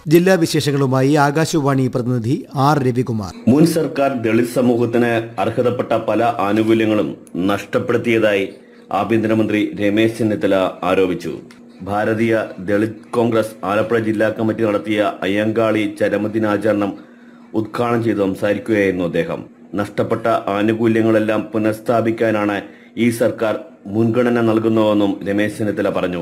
ജില്ലാ വിശേഷങ്ങളുമായി ആകാശവാണി പ്രതിനിധി ആർ രവികുമാർ മുൻ സർക്കാർ ദളിത് സമൂഹത്തിന് അർഹതപ്പെട്ട പല ആനുകൂല്യങ്ങളും നഷ്ടപ്പെടുത്തിയതായി ആഭ്യന്തരമന്ത്രി രമേശ് ചെന്നിത്തല ആരോപിച്ചു ഭാരതീയ ദളിത് കോൺഗ്രസ് ആലപ്പുഴ ജില്ലാ കമ്മിറ്റി നടത്തിയ അയ്യങ്കാളി ചരമദിനാചരണം ഉദ്ഘാടനം ചെയ്ത് സംസാരിക്കുകയായിരുന്നു അദ്ദേഹം നഷ്ടപ്പെട്ട ആനുകൂല്യങ്ങളെല്ലാം പുനഃസ്ഥാപിക്കാനാണ് ഈ സർക്കാർ മുൻഗണന നൽകുന്നതെന്നും രമേശ് ചെന്നിത്തല പറഞ്ഞു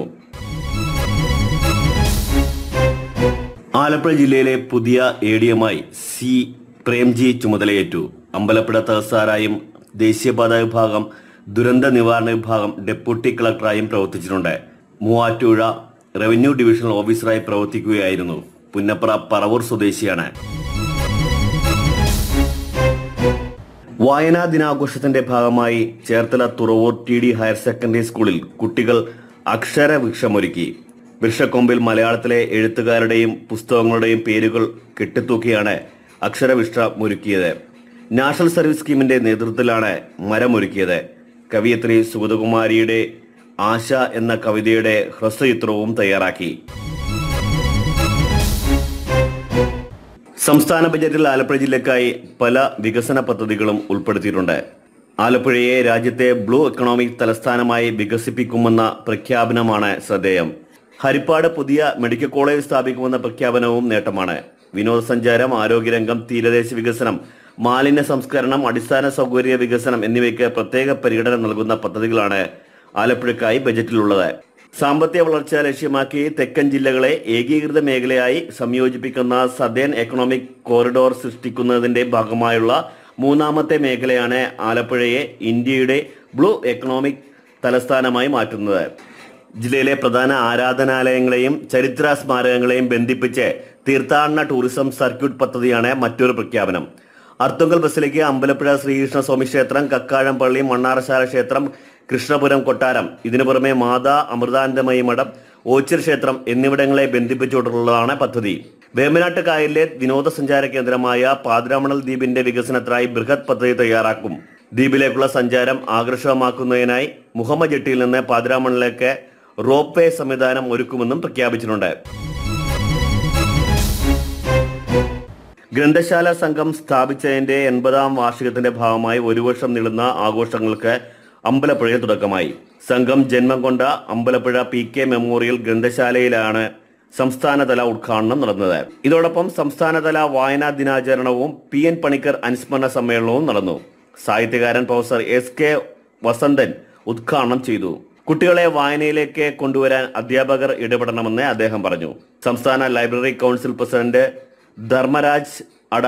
ആലപ്പുഴ ജില്ലയിലെ പുതിയ എ ഡി എമായി സി പ്രേംജി ചുമതലയേറ്റു അമ്പലപ്പുഴ തഹസാറായും ദേശീയപാത വിഭാഗം ദുരന്ത നിവാരണ വിഭാഗം ഡെപ്യൂട്ടി കളക്ടറായും പ്രവർത്തിച്ചിട്ടുണ്ട് മൂവാറ്റുപുഴ റവന്യൂ ഡിവിഷണൽ ഓഫീസറായി പ്രവർത്തിക്കുകയായിരുന്നു പുന്നപ്ര പറവൂർ സ്വദേശിയാണ് വായനാ ദിനാഘോഷത്തിന്റെ ഭാഗമായി Cherthala Thuravoor T D higher secondary സ്കൂളിൽ കുട്ടികൾ അക്ഷരവൃക്ഷമൊരുക്കി വൃക്ഷക്കൊമ്പിൽ മലയാളത്തിലെ എഴുത്തുകാരുടെയും പുസ്തകങ്ങളുടെയും പേരുകൾ കെട്ടിത്തൂക്കിയാണ് അക്ഷരവൃക്ഷമൊരുക്കിയത് നാഷണൽ സർവീസ് സ്കീമിന്റെ നേതൃത്വത്തിലാണ് മരമൊരുക്കിയത് കവിയത്രി സുഗതകുമാരിയുടെ ആശ എന്ന കവിതയുടെ ഹ്രസ്വചിത്രവും തയ്യാറാക്കി സംസ്ഥാന ബജറ്റിൽ ആലപ്പുഴ ജില്ലക്കായി പല വികസന പദ്ധതികളും ഉൾപ്പെടുത്തിയിട്ടുണ്ട് ആലപ്പുഴയെ രാജ്യത്തെ ബ്ലൂ എക്കണോമിക് തലസ്ഥാനമായി വികസിപ്പിക്കുമെന്ന പ്രഖ്യാപനമാണ് ശ്രദ്ധേയം ഹരിപ്പാട് പുതിയ മെഡിക്കൽ കോളേജ് സ്ഥാപിക്കുമെന്ന പ്രഖ്യാപനവും നേട്ടമാണ് വിനോദസഞ്ചാരം ആരോഗ്യരംഗം തീരദേശ വികസനം മാലിന്യ സംസ്കരണം അടിസ്ഥാന സൗകര്യ വികസനം എന്നിവയ്ക്ക് പ്രത്യേക പരിഗണന നൽകുന്ന പദ്ധതികളാണ് ആലപ്പുഴക്കായി ബജറ്റിലുള്ളത് സാമ്പത്തിക വളർച്ച ലക്ഷ്യമാക്കി തെക്കൻ ജില്ലകളെ ഏകീകൃത മേഖലയായി സംയോജിപ്പിക്കുന്ന സദേൺ എക്കണോമിക് കോറിഡോർ സൃഷ്ടിക്കുന്നതിന്റെ ഭാഗമായുള്ള മൂന്നാമത്തെ മേഖലയാണ് ആലപ്പുഴയെ ഇന്ത്യയുടെ ബ്ലൂ എക്കണോമിക് തലസ്ഥാനമായി മാറ്റുന്നത് ജില്ലയിലെ പ്രധാന ആരാധനാലയങ്ങളെയും ചരിത്ര സ്മാരകങ്ങളെയും ബന്ധിപ്പിച്ച് തീർത്ഥാടന ടൂറിസം സർക്യൂട്ട് പദ്ധതിയാണ് മറ്റൊരു പ്രഖ്യാപനം അർത്തുങ്കൽ ബസിലേക്ക് അമ്പലപ്പുഴ ശ്രീകൃഷ്ണ സ്വാമി ക്ഷേത്രം കക്കാഴം പള്ളി മണ്ണാറശാല ക്ഷേത്രം കൃഷ്ണപുരം കൊട്ടാരം ഇതിനു പുറമെ മാതാ അമൃതാനന്ദമയി മഠം ഓച്ചിർ ക്ഷേത്രം എന്നിവിടങ്ങളെ ബന്ധിപ്പിച്ചുകൊണ്ടുള്ളതാണ് പദ്ധതി വേമ്പനാട്ട് കായലിലെ വിനോദസഞ്ചാര കേന്ദ്രമായ പാതിരാമണൽ ദ്വീപിന്റെ വികസനത്തിനായി ബൃഹത് പദ്ധതി തയ്യാറാക്കും ദ്വീപിലേക്കുള്ള സഞ്ചാരം ആകർഷകമാക്കുന്നതിനായി മുഹമ്മദ് ജെട്ടിയിൽ നിന്ന് പാതിരാമണിലേക്ക് റോപ്പ് വേ സംവിധാനം ഒരുക്കുമെന്നും പ്രഖ്യാപിച്ചിട്ടുണ്ട് ഗ്രന്ഥശാല സംഘം സ്ഥാപിച്ചതിന്റെ എൺപതാം വാർഷികത്തിന്റെ ഭാഗമായി ഒരു വർഷം നീളുന്ന ആഘോഷങ്ങൾക്ക് അമ്പലപ്പുഴയിൽ തുടക്കമായി സംഘം ജന്മം കൊണ്ട അമ്പലപ്പുഴ പി കെ മെമ്മോറിയൽ ഗ്രന്ഥശാലയിലാണ് സംസ്ഥാനതല ഉദ്ഘാടനം നടന്നത് ഇതോടൊപ്പം സംസ്ഥാനതല വായനാ ദിനാചരണവും പി എൻ പണിക്കർ അനുസ്മരണ സമ്മേളനവും നടന്നു സാഹിത്യകാരൻ പ്രൊഫസർ എസ് കെ വസന്തൻ ഉദ്ഘാടനം ചെയ്തു കുട്ടികളെ വായനയിലേക്ക് കൊണ്ടുവരാൻ അധ്യാപകർ ഇടപെടണമെന്ന് അദ്ദേഹം പറഞ്ഞു സംസ്ഥാന ലൈബ്രറി കൗൺസിൽ പ്രസിഡന്റ് ധർമ്മരാജ്